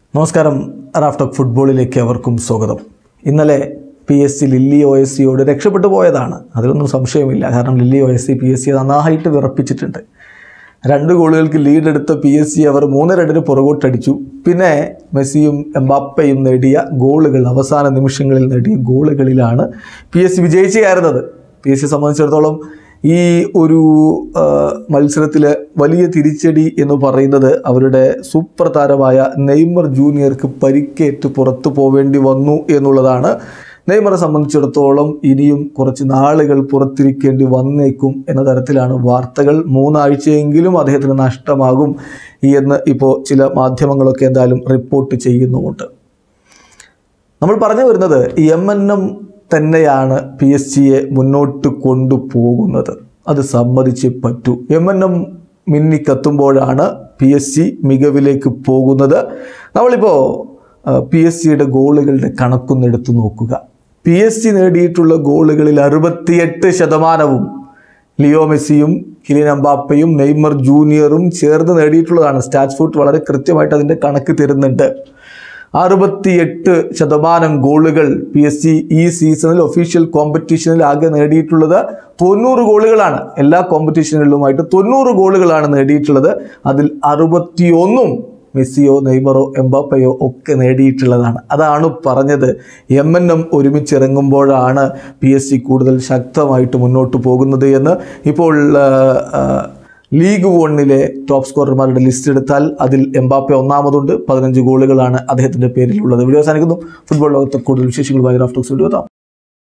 നമസ്കാരം റാഫ്റ്റോക്ക് ഫുട്ബോളിലേക്ക് അവർക്കും സ്വാഗതം ഇന്നലെ P S C Lille O S സിയോട് രക്ഷപ്പെട്ടു പോയതാണ് അതിലൊന്നും സംശയമില്ല കാരണം Lille O S C P S C നന്നായിട്ട് വിറപ്പിച്ചിട്ടുണ്ട് രണ്ട് ഗോളുകൾക്ക് ലീഡ് എടുത്ത പി എസ് സി അവർ മൂന്ന് രണ്ടിന് പുറകോട്ടടിച്ചു പിന്നെ മെസ്സിയും എംബാപ്പയും നേടിയ ഗോളുകൾ അവസാന നിമിഷങ്ങളിൽ നേടിയ ഗോളുകളിലാണ് പി എസ് സി വിജയിച്ചു കയറുന്നത് പി എസ് സി സംബന്ധിച്ചിടത്തോളം ഈ ഒരു മത്സരത്തിൽ വലിയ തിരിച്ചടി എന്ന് പറയുന്നത് അവരുടെ സൂപ്പർ താരമായ നെയ്മർ ജൂനിയർക്ക് പരിക്കേറ്റ് പുറത്തു പോവേണ്ടി വന്നു എന്നുള്ളതാണ് നെയ്മറെ സംബന്ധിച്ചിടത്തോളം ഇനിയും കുറച്ച് നാളുകൾ പുറത്തിരിക്കേണ്ടി വന്നേക്കും എന്ന തരത്തിലാണ് വാർത്തകൾ മൂന്നാഴ്ചയെങ്കിലും അദ്ദേഹത്തിന് നഷ്ടമാകും എന്ന് ഇപ്പോൾ ചില മാധ്യമങ്ങളൊക്കെ എന്തായാലും റിപ്പോർട്ട് ചെയ്യുന്നുമുണ്ട് നമ്മൾ പറഞ്ഞു വരുന്നത് എം എൻ എം തന്നെയാണ് പി എസ് ജിയെ മുന്നോട്ട് കൊണ്ടുപോകുന്നത് അത് സമ്മതിച്ചേ പറ്റൂ എം എൻ എം മിന്നിക്കത്തുമ്പോഴാണ് പി എസ് ജി മികവിലേക്ക് പോകുന്നത് നമ്മളിപ്പോൾ പി എസ് സിയുടെ ഗോളുകളുടെ കണക്കൊന്ന് എടുത്തു നോക്കുക പി എസ് ജി നേടിയിട്ടുള്ള ഗോളുകളിൽ അറുപത്തിയെട്ട് ശതമാനവും ലിയോ മെസ്സിയും കിലിൻ എംബാപ്പയും നെയ്മർ ജൂനിയറും ചേർന്ന് നേടിയിട്ടുള്ളതാണ് സ്റ്റാച്ച് ഫുട്ട് വളരെ കൃത്യമായിട്ട് അതിൻ്റെ കണക്ക് തരുന്നുണ്ട് അറുപത്തിയെട്ട് ശതമാനം ഗോളുകൾ പി എസ് സി ഈ സീസണിൽ ഒഫീഷ്യൽ കോമ്പറ്റീഷനിൽ ആകെ നേടിയിട്ടുള്ളത് തൊണ്ണൂറ് ഗോളുകളാണ് എല്ലാ കോമ്പറ്റീഷനുകളിലുമായിട്ട് തൊണ്ണൂറ് ഗോളുകളാണ് നേടിയിട്ടുള്ളത് അതിൽ അറുപത്തിയൊന്നും മെസ്സിയോ നെയ്മറോ എംബാപ്പയോ ഒക്കെ നേടിയിട്ടുള്ളതാണ് അതാണ് പറഞ്ഞത് എം എൻ എം ഒരുമിച്ചിറങ്ങുമ്പോഴാണ് പി എസ് സി കൂടുതൽ ശക്തമായിട്ട് മുന്നോട്ട് പോകുന്നത് എന്ന് ഇപ്പോൾ ആ, ആ, ലീഗ് വണ്ണിലെ ടോപ്പ് സ്കോറർമാരുടെ ലിസ്റ്റ് എടുത്താൽ അതിൽ എംബാപ്പെ ഒന്നാമതുണ്ട് പതിനഞ്ച് ഗോളുകളാണ് അദ്ദേഹത്തിൻ്റെ പേരിലുള്ളത് വീഡിയോ അവസാനിക്കുന്നു ഫുട്ബോൾ ലോകത്തെ കൂടുതൽ വിശേഷങ്ങളുമായി റാഫ്റ്റോക്സ് വീഡിയോ എത്താം